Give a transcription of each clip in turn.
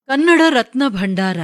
ಕನ್ನಡ ರತ್ನ ಭಂಡಾರ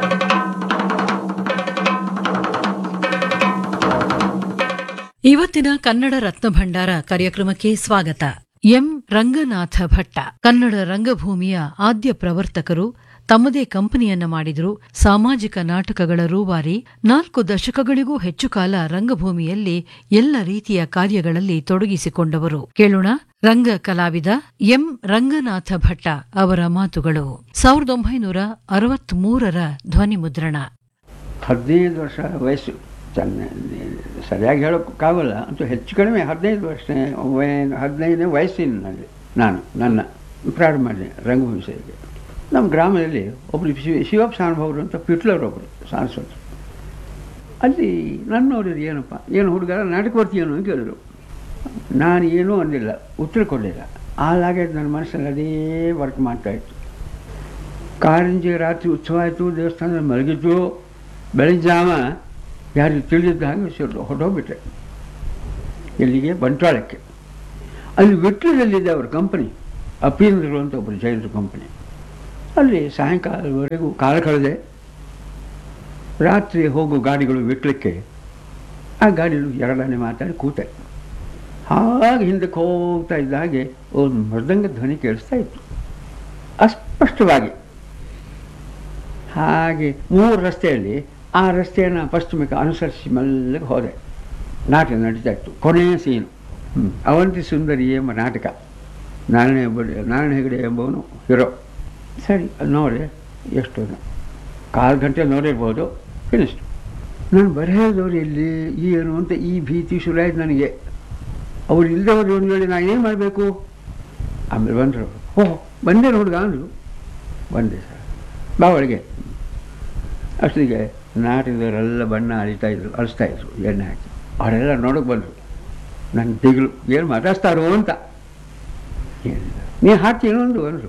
ಇವತ್ತಿನ ಕನ್ನಡ ರತ್ನ ಭಂಡಾರ ಕಾರ್ಯಕ್ರಮಕ್ಕೆ ಸ್ವಾಗತ ಎಂ ರಂಗನಾಥ ಭಟ್ಟ ಕನ್ನಡ ರಂಗಭೂಮಿಯ ಆದ್ಯ ಪ್ರವರ್ತಕರು ತಮ್ಮದೇ ಕಂಪನಿಯನ್ನ ಮಾಡಿದ್ರು ಸಾಮಾಜಿಕ ನಾಟಕಗಳ ರೂವಾರಿ ನಾಲ್ಕು ದಶಕಗಳಿಗೂ ಹೆಚ್ಚು ಕಾಲ ರಂಗಭೂಮಿಯಲ್ಲಿ ಎಲ್ಲ ರೀತಿಯ ಕಾರ್ಯಗಳಲ್ಲಿ ತೊಡಗಿಸಿಕೊಂಡವರು ಕೇಳೋಣ ರಂಗ ಕಲಾವಿದ ಎಂ ರಂಗನಾಥ ಭಟ್ಟ ಅವರ ಮಾತುಗಳು ಸಾವಿರದ ಒಂಬೈನೂರ ಅರವತ್ಮೂರರ ಧ್ವನಿ ಮುದ್ರಣ ಹದಿನೈದು ವರ್ಷ ವಯಸ್ಸು ಚೆನ್ನ ಸರಿಯಾಗಿ ಹೇಳೋಕ್ಕಾಗಲ್ಲ ಅಂತೂ ಹೆಚ್ಚು ಕಡಿಮೆ ಹದಿನೈದು ವರ್ಷ ಹದಿನೈದನೇ ವಯಸ್ಸಿನಲ್ಲಿ ನಾನು ನನ್ನ ಪ್ರಾರಂಭ ಮಾಡಿದೆ ರಂಗಭೂಮಿ ಸೇವೆಗೆ ನಮ್ಮ ಗ್ರಾಮದಲ್ಲಿ ಒಬ್ಬರು ಶಿವ ಶಿವಪ್ಪ ಸಾನುಭವರು ಅಂತ ಪಿಟ್ಲರೊಬ್ಬರು ಸಾಂಸ್ಕೃತ ಅಲ್ಲಿ ನನ್ನ ನೋಡಿದ್ರು ಏನಪ್ಪ ಏನು ಹುಡುಗ ನಾಟಕ ಬರ್ತೀಯೇನು ಅಂತ ಕೇಳಿದ್ರು ನಾನು ಏನೂ ಅಂದಿಲ್ಲ ಉತ್ತರ ಕೊಡಲಿಲ್ಲ ಹಾಲಾಗೆ ನನ್ನ ಮನಸ್ಸಲ್ಲಿ ಅದೇ ವರ್ಕ್ ಮಾಡ್ತಾಯಿತ್ತು ಕಾರಂಜಿ ರಾತ್ರಿ ಉತ್ಸವ ಆಯಿತು ದೇವಸ್ಥಾನದಲ್ಲಿ ಮಲಗಿದ್ದು ಬೆಳಗ್ಗೆ ಜಾವ ಯಾರಿಗೆ ತಿಳಿದಿದ್ದ ಹಾಗೆ ಸುಳ್ಳು ಹೊರಟೋಗ್ಬಿಟ್ರೆ ಇಲ್ಲಿಗೆ ಬಂಟ್ವಾಳಕ್ಕೆ ಅಲ್ಲಿ ವಿಟ್ಲದಲ್ಲಿದೆ ಅವ್ರ ಕಂಪನಿ ಅಪೀಂದ್ರರು ಅಂತ ಒಬ್ಬರು ಜೈನರ ಕಂಪನಿ ಅಲ್ಲಿ ಸಾಯಂಕಾಲವರೆಗೂ ಕಾಲ ಕಳೆದೆ ರಾತ್ರಿ ಹೋಗೋ ಗಾಡಿಗಳು ವಿಟ್ಲಕ್ಕೆ ಆ ಗಾಡಿಗಳು ಎರಡನೇ ಮಾತಾಡಿ ಕೂತೆ ಹಾಗೆ ಹಿಂದಕ್ಕೆ ಹೋಗ್ತಾ ಇದ್ದ ಹಾಗೆ ಒಂದು ಮೃದಂಗ ಧ್ವನಿ ಕೇಳಿಸ್ತಾ ಇತ್ತು ಅಸ್ಪಷ್ಟವಾಗಿ ಹಾಗೆ ಮೂರು ರಸ್ತೆಯಲ್ಲಿ ಆ ರಸ್ತೆಯನ್ನು ಪಶ್ಚಿಮಕ್ಕೆ ಅನುಸರಿಸಿ ಮೆಲ್ಲಗೆ ಹೋದೆ ನಾಟಕ ನಡೀತಾ ಇತ್ತು ಕೊನೆಯ ಸೀನು ಅವಂತಿ ಸುಂದರಿ ಎಂಬ ನಾಟಕ ನಾರಾಯಣ ಹೆಗ್ಗಡೆ ನಾರಾಯಣ ಹೆಗಡೆ ಎಂಬವನು ಹೀರೋ ಸರಿ ಅಲ್ಲಿ ನೋಡಿ ಎಷ್ಟು ಕಾಲು ಗಂಟೆ ನೋಡಿರ್ಬೋದು ಫಿನಿಸ್ಟ್ ನಾನು ಬರೆಯೋದವ್ರು ಎಲ್ಲಿ ಏನು ಅಂತ ಈ ಭೀತಿ ಶುರುವಾಯ್ತು ನನಗೆ ಅವ್ರು ಇಲ್ಲದವ್ರು ಒಂದು ವೇಳೆ ನಾನು ಏನು ಮಾಡಬೇಕು ಆಮೇಲೆ ಬಂದರು ಓಹ್ ಬಂದೆ ಹುಡುಗ ಅಂದರು ಬಂದೆ ಸರ್ ಬಾ ಒಳಗೆ ಅಷ್ಟೊತ್ತಿಗೆ ನಾಟಕದವರೆಲ್ಲ ಬಣ್ಣ ಅಳಿತಾ ಇದ್ರು ಅಳಿಸ್ತಾ ಇದ್ರು ಎಣ್ಣೆ ಹಾಕಿ ಅವರೆಲ್ಲ ನೋಡೋಕೆ ಬಂದರು ನನ್ನ ದಿಗ್ಲು ಏನು ಮಾತಾಡ್ತಾರೋ ಅಂತ ಏನಿಲ್ಲ ನೀನು ಹಾಕ್ತೀನೋ ಒಂದು ಅಂದರು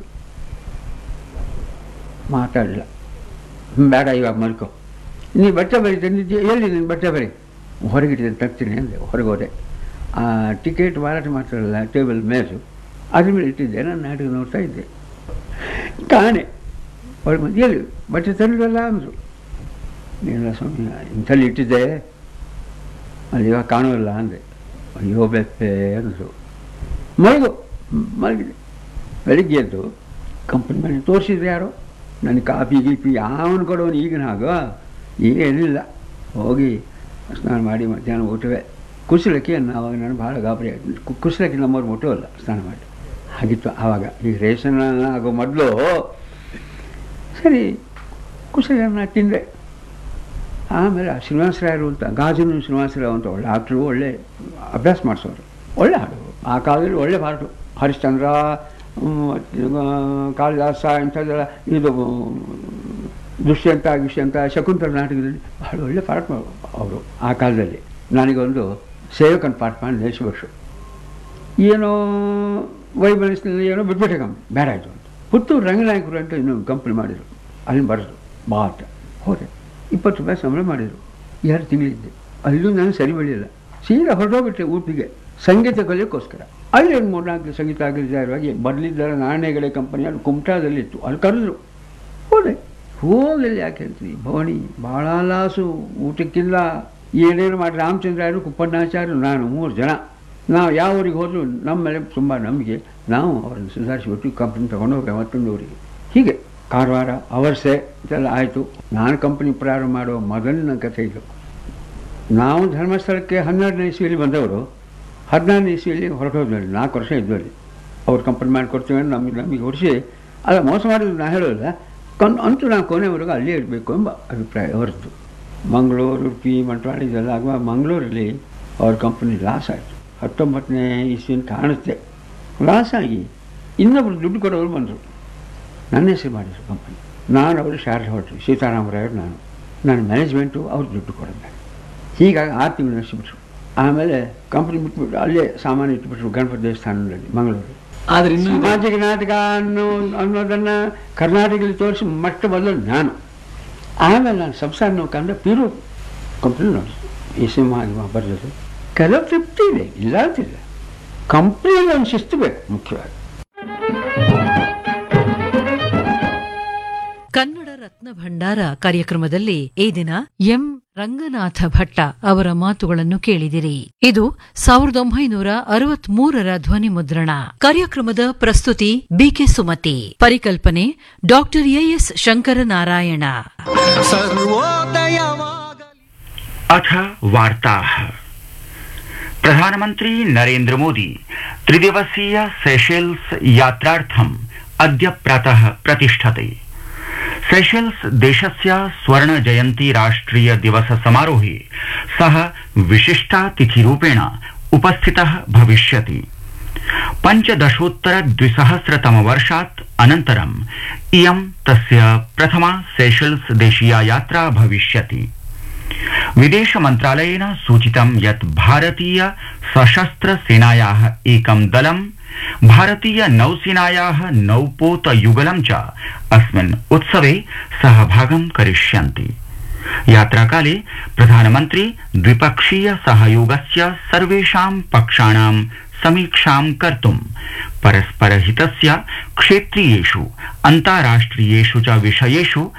ಮಾತಾಡಲಿಲ್ಲ ಬೇಡ ಇವಾಗ ಮಲ್ಕೋ ನೀ ಬಟ್ಟೆ ಬರಿ ತಂದಿದ್ದೀಯ ಎಲ್ಲಿ ನೀನು ಬಟ್ಟೆ ಬರಿ ಹೊರಗಿಟ್ಟಿದ್ದೇನೆ ತರ್ತೀನಿ ಅಂದೆ ಹೊರಗೆ ಹೋದೆ ಆ ಟಿಕೆಟ್ ಮಾರಾಟ ಮಾಡ್ತಾರಲ್ಲ ಟೇಬಲ್ ಮೇಜು ಅದ್ರ ಮೇಲೆ ಇಟ್ಟಿದ್ದೆ ನಾನು ನಾಟಕ ನೋಡ್ತಾ ಇದ್ದೆ ಕಾಣೆ ಅವ್ರ ಮಧ್ಯೆ ಎಲ್ಲಿ ಬಟ್ಟೆ ತಂದಿರಲ್ಲ ಅಂದರು ಇಲ್ಲ ಸ್ವಾಮಿ ಇಂಥಲ್ಲಿ ಇಟ್ಟಿದ್ದೆ ಅಲ್ಲಿ ಇವಾಗ ಕಾಣೋಲ್ಲ ಅಂದೆ ಅಯ್ಯೋ ಬೆಪ್ಪೆ ಅಂದರು ಮಲಗು ಮಲಗಿದೆ ಬೆಳಿಗ್ಗೆ ಎದ್ದು ಕಂಪನಿ ಮನೆ ತೋರಿಸಿದ್ರೆ ಯಾರೋ ನನಗೆ ಕಾಫಿ ಗೀಪಿ ಯಾವನು ಕೊಡೋನು ಈಗಿನ ಹಾಗ ಈಗ ಏನಿಲ್ಲ ಹೋಗಿ ಸ್ನಾನ ಮಾಡಿ ಮಧ್ಯಾಹ್ನ ಊಟವೇ ಕುಶಲಕ್ಕೆ ಅವಾಗ ನಾನು ಭಾಳ ಗಾಬರಿ ಆಯಿತು ಕುಶಲಕ್ಕೆ ನಮ್ಮವ್ರು ಮುಟ್ಟುವಲ್ಲ ಸ್ನಾನ ಮಾಡಿ ಹಾಗಿತ್ತು ಆವಾಗ ಈ ರೇಷನ್ ಆಗೋ ಮೊದಲು ಸರಿ ಕುಶಲನ್ನ ತಿಂದೆ ಆಮೇಲೆ ಆ ಶ್ರೀನಿವಾಸರಾಯರು ಅಂತ ಗಾಜನು ಶ್ರೀನಿವಾಸರಾವ್ ಅಂತ ಒಳ್ಳೆ ಆಕ್ಟ್ರು ಒಳ್ಳೆ ಅಭ್ಯಾಸ ಮಾಡಿಸೋರು ಒಳ್ಳೆ ಹಾಡು ಆ ಕಾಲದಲ್ಲಿ ಒಳ್ಳೆ ಹಾಡು ಹರಿಶ್ಚಂದ್ರ ಕಾಳಿದಾಸ ಇಂಥದ್ದೆಲ್ಲ ಇದು ದುಷ್ಯಂತ ಗಿಷ್ಯಂತ ಶಕುಂತಲ ನಾಟಕದಲ್ಲಿ ಭಾಳ ಒಳ್ಳೆ ಪಾಠ ಅವರು ಆ ಕಾಲದಲ್ಲಿ ನನಗೊಂದು ಸೇವಕನ ಪಾಠ ಮಾಡಿ ನಿಲ್ಲಿಸ್ಬೇಕು ಏನೋ ವೈಬಲಿಸ್ನಲ್ಲಿ ಏನೋ ಬಿಟ್ಬಿಟ್ಟೆ ಕಂಪ್ನಿ ಬೇಡ ಆಯಿತು ಅಂತ ಪುತ್ತೂರು ರಂಗನಾಯಕರು ಅಂತ ಇನ್ನೊಂದು ಕಂಪ್ನಿ ಮಾಡಿದರು ಅಲ್ಲಿ ಬರೆದು ಬಾ ಅಂತ ಹೋದೆ ಇಪ್ಪತ್ತು ರೂಪಾಯಿ ಸಂಬಳ ಮಾಡಿದರು ಎರಡು ತಿಂಗಳಿದ್ದೆ ಅಲ್ಲೂ ನಾನು ಸರಿ ಬೆಳೆಯಲ್ಲ ಸೀದಾ ಹೊರಟೋಗ್ಬಿಟ್ಟೆ ಊಟಿಗೆ ಸಂಗೀತ ಕಲಿಯೋಕ್ಕೋಸ್ಕರ ಅಲ್ಲಿ ಒಂದು ಮೂರ್ನಾಲ್ಕು ಸಂಗೀತ ಆಗಿದ್ದಾರವಾಗಿ ಬರಲಿದ್ದಾರೆ ನಾಣ್ಯಗಡೆ ಕಂಪನಿಯಲ್ಲಿ ಕುಮಟಾದಲ್ಲಿತ್ತು ಅಲ್ಲಿ ಕರೆದ್ರು ಹೋದೆ ಹೋಗಲಿ ಯಾಕೆ ಅಂತೀವಿ ಭವನಿ ಭಾಳ ಲಾಸು ಊಟಕ್ಕಿಲ್ಲ ಏನೇನು ಮಾಡಿ ರಾಮಚಂದ್ರಾಯರು ಕುಪ್ಪಣ್ಣಾಚಾರ್ಯರು ನಾನು ಮೂರು ಜನ ನಾವು ಯಾವ ಊರಿಗೆ ಹೋದರೂ ನಮ್ಮ ಮೇಲೆ ತುಂಬ ನಂಬಿಕೆ ನಾವು ಅವರನ್ನು ಸುಧಾರಿಸಿಬಿಟ್ಟು ಕಂಪ್ನಿ ತೊಗೊಂಡೋಗಿ ಮತ್ತೊಂದು ಊರಿಗೆ ಹೀಗೆ ಕಾರವಾರ ಅವರ್ಸೆ ಇದೆಲ್ಲ ಆಯಿತು ನಾನು ಕಂಪ್ನಿ ಪ್ರಾರಂಭ ಮಾಡುವ ಮೊದಲಿನ ಕಥೆ ಇದು ನಾವು ಧರ್ಮಸ್ಥಳಕ್ಕೆ ಹನ್ನೆರಡನೇ ಇಸ್ವಿಯಲ್ಲಿ ಬಂದವರು ಹದಿನಾರನೇ ಇಸ್ವಿಯಲ್ಲಿ ಹೊರಟೋದ್ವಿ ನಾಲ್ಕು ವರ್ಷ ಇದ್ವಲ್ಲಿ ಅವ್ರು ಕಂಪ್ನಿ ಮಾಡಿಕೊಡ್ತೀವಿ ಅಂತ ನಮಗೆ ನಮಗೆ ಹೊಡಿಸಿ ಅಲ್ಲ ಮೋಸ ಮಾಡೋದು ನಾ ಹೇಳೋಲ್ಲ ಕನ್ ಅಂತೂ ನಾವು ಕೊನೆವರೆಗೂ ಅಲ್ಲೇ ಇರಬೇಕು ಎಂಬ ಅಭಿಪ್ರಾಯ ಹೊರತು ಮಂಗಳೂರು ಉಡುಪಿ ಮಂಟ್ವಾಳ ಇದೆಲ್ಲ ಆಗುವ ಮಂಗಳೂರಲ್ಲಿ ಅವ್ರ ಕಂಪ್ನಿ ಲಾಸ್ ಆಯಿತು ಹತ್ತೊಂಬತ್ತನೇ ಇಸ್ವಿ ಅಂತ ಕಾಣುತ್ತೆ ಲಾಸ್ ಆಗಿ ಇನ್ನೊಬ್ರು ದುಡ್ಡು ಕೊಡೋರು ಬಂದರು ನನ್ನ ಹೆಸರು ಮಾಡಿದ್ರು ಕಂಪನಿ ನಾನು ಅವರು ಶಾರದೆ ಹೊರಟ್ರು ಸೀತಾರಾಮರಾಯರು ನಾನು ನನ್ನ ಮ್ಯಾನೇಜ್ಮೆಂಟು ಅವ್ರು ದುಡ್ಡು ಕೊಡೋದು ಹೀಗಾಗಿ ಆರು ತಿಂಗಳು ನಡೆಸಿಬಿಟ್ರು ಆಮೇಲೆ ಕಂಪ್ನಿ ಬಿಟ್ಬಿಟ್ಟು ಅಲ್ಲೇ ಸಾಮಾನು ಇಟ್ಬಿಟ್ರು ಗಣಪತಿ ದೇವಸ್ಥಾನದಲ್ಲಿ ಮಂಗಳೂರು ಆದ್ರೆ ಇನ್ನು ಸಾಮಾಜಿಕ ನಾಟಕ ಅನ್ನೋ ಅನ್ನೋದನ್ನು ಕರ್ನಾಟಕದಲ್ಲಿ ತೋರಿಸಿ ಮಟ್ಟ ಮೊದಲು ನಾನು ಆಮೇಲೆ ನಾನು ಸಂಸಾರ ನೋಡ್ಕೊಂಡ್ರೆ ಪಿರು ಕಂಪ್ನಿ ನೋಡಿ ಈ ಸಿನಿಮಾ ಬರೆಯೋದು ಕೆಲವು ತೃಪ್ತಿ ಇದೆ ಇಲ್ಲ ಅಂತಿಲ್ಲ ಕಂಪ್ನಿಯಲ್ಲಿ ಒಂದು ಶಿಸ್ತು ಬೇಕು ಮುಖ್ಯವಾಗಿ ರತ್ನ ಭಂಡಾರ ಕಾರ್ಯಕ್ರಮದಲ್ಲಿ ಈ ದಿನ ಎಂ ರಂಗನಾಥ ಭಟ್ಟ ಅವರ ಮಾತುಗಳನ್ನು ಕೇಳಿದಿರಿ ಇದು ಸಾವಿರದ ಒಂಬೈನೂರ ಅರವತ್ಮೂರರ ಧ್ವನಿ ಮುದ್ರಣ ಕಾರ್ಯಕ್ರಮದ ಪ್ರಸ್ತುತಿ ಬಿಕೆ ಸುಮತಿ ಪರಿಕಲ್ಪನೆ ಡಾಕ್ಟರ್ ಎಎಸ್ ಶಂಕರನಾರಾಯಣ सर्वोदयवागलि अथ वार्ताः प्रधानमन्त्री नरेन्द्र मोदी त्रिदिवसीय सेशेल्स यात्रार्थम् अद्य प्रातः प्रतिष्ठते सेशेल्स देशस्य स्वर्ण जयन्ती राष्ट्रिय दिवस समारोहे सः विशिष्टातिथिरूपेण उपस्थितः भविष्यति पञ्चदशोत्तर द्विसहस्रतम वर्षात् अनन्तरम् इयं तस्य प्रथमा सेशेल्स देशीया यात्रा भविष्यति विदेश मन्त्रालयेन सूचितं यत् भारतीय सशस्त्र सेनायाः एकं दलं भारतीय नौसेनायाः नौपोत युगलं च अस्मिन् उत्सवे सहभागं करिष्यन्ति यात्राकाले प्रधानमन्त्री द्विपक्षीय सहयोगस्य सर्वेषां पक्षाणां समीक्षां कर्तुं परस्परहितस्य क्षेत्रीयेषु अन्ताराष्ट्रियेषु च विषयेषु